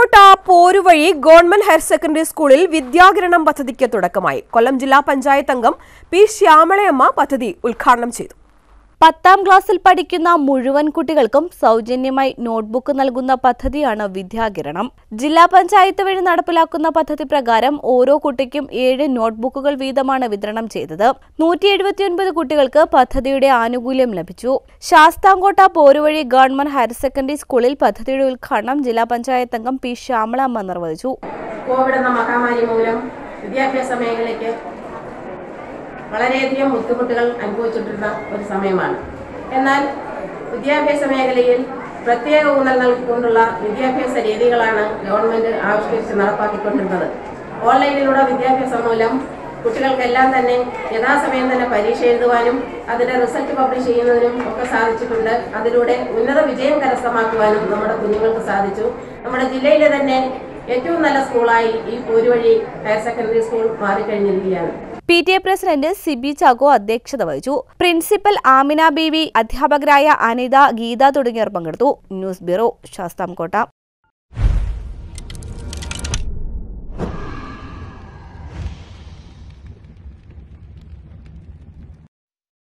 Sasthamkotta Poruvazhi government higher secondary സ്കൂളിൽ വിദ്യാകിരണം പദ്ധതിക്ക് തുടക്കമായി കൊല്ലം ജില്ലാ പഞ്ചായത്ത് അംഗം പി ശ്യാമളയമ്മ പദ്ധതി ഉദ്ഘാടനം ചെയ്തു പത്താം ക്ലാസ്സിൽ പഠിക്കുന്ന മുഴുവൻ കുട്ടികൾക്കും സൗജന്യമായി നോട്ട്ബുക്ക് നൽകുന്ന പദ്ധതിയാണ് വിദ്യാകിരണം ജില്ലാ പഞ്ചായത്ത് വഴി നടപ്പിലാക്കുന്ന പദ്ധതി പ്രകാരം ഓരോ കുട്ടിക്കും ഏഴ് നോട്ട്ബുക്കുകൾ വീതമാണ് വിതരണം ചെയ്തത് നൂറ്റി എഴുപത്തിയൊൻപത് കുട്ടികൾക്ക് പദ്ധതിയുടെ ആനുകൂല്യം ലഭിച്ചു Sasthamkotta Poruvazhi government higher secondary സ്കൂളിൽ പദ്ധതിയുടെ ഉദ്ഘാടനം ജില്ലാ പഞ്ചായത്ത് അംഗം പി ശ്യാമളമ്മ നിർവഹിച്ചു കോവിഡ് എന്ന മഹാമാരി മൂലം വിദ്യാഭ്യാസ മേഖലയ്ക്ക് വളരെയധികം ബുദ്ധിമുട്ടുകൾ അനുഭവിച്ചിട്ടിരുന്ന ഒരു സമയമാണ് എന്നാൽ വിദ്യാഭ്യാസ മേഖലയിൽ പ്രത്യേക ഊന്നൽ നൽകിക്കൊണ്ടുള്ള വിദ്യാഭ്യാസ രീതികളാണ് ഗവൺമെന്റ് ആവിഷ്കരിച്ച് നടപ്പാക്കിക്കൊണ്ടിരുന്നത് ഓൺലൈനിലൂടെ വിദ്യാഭ്യാസം മൂലം കുട്ടികൾക്കെല്ലാം തന്നെ യഥാസമയം തന്നെ പരീക്ഷ എഴുതുവാനും അതിന്റെ റിസൾട്ട് പബ്ലിഷ് ചെയ്യുന്നതിനും ഒക്കെ സാധിച്ചിട്ടുണ്ട് അതിലൂടെ ഉന്നത വിജയം കരസ്ഥമാക്കുവാനും നമ്മുടെ കുഞ്ഞുങ്ങൾക്ക് സാധിച്ചു നമ്മുടെ ജില്ലയിലെ തന്നെ ഏറ്റവും നല്ല സ്കൂളായി ഈ പോരുവഴി ഹയർ സെക്കൻഡറി സ്കൂൾ മാറിക്കഴിഞ്ഞിരിക്കുകയാണ് P T A president Siby Chacko അധ്യക്ഷത വഹിച്ചു പ്രിൻസിപ്പൽ ആമിന ബീവി അധ്യാപകരായ അനിത ഗീത തുടങ്ങിയവർ പങ്കെടുത്തു ന്യൂസ് ബ്യൂറോ ശാസ്താംകോട്ട